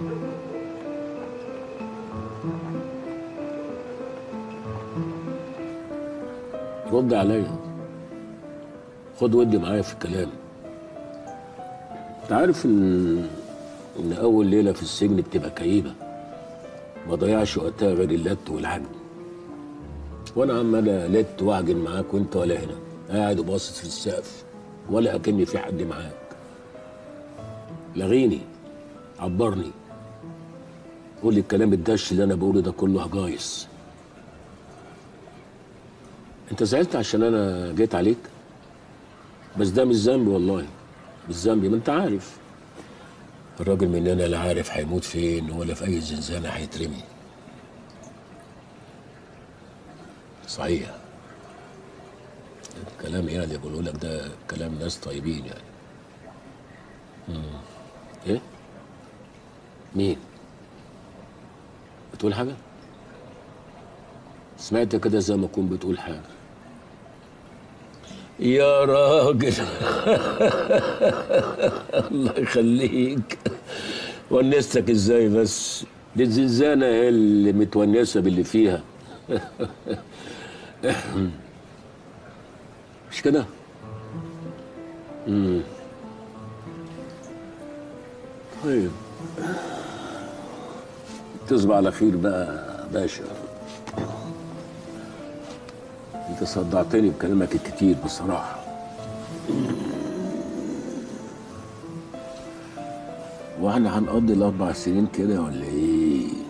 رد عليا خد ودي معايا في الكلام انت عارف ان ان اول ليله في السجن بتبقى كئيبه ما ضيعش وقتها غير اللت والعجن وانا عمال الت واعجن معاك وانت ولا هنا قاعد وباصص في السقف ولا اكني في حد معاك لغيني عبرني قول لي الكلام الدش اللي انا بقوله ده كله هجايص انت زعلت عشان انا جيت عليك بس ده مش ذنبي والله مش ذنبي ما انت عارف الراجل مننا لا عارف هيموت فين ولا في اي زنزانه هيترمي صحيح الكلام يعني اللي بقوله لك ده كلام ناس طيبين يعني مم. ايه مين بتقول حاجه سمعت كده زي ما اكون بتقول حاجه يا راجل الله يخليك ونستك ازاي بس دي الزنزانه هي اللي متونسه باللي فيها مش كده مم. طيب تصبح على خير بقى باشا انت صدعتني بكلامك الكتير بصراحة واحنا هنقضي الاربع سنين كده ولا ايه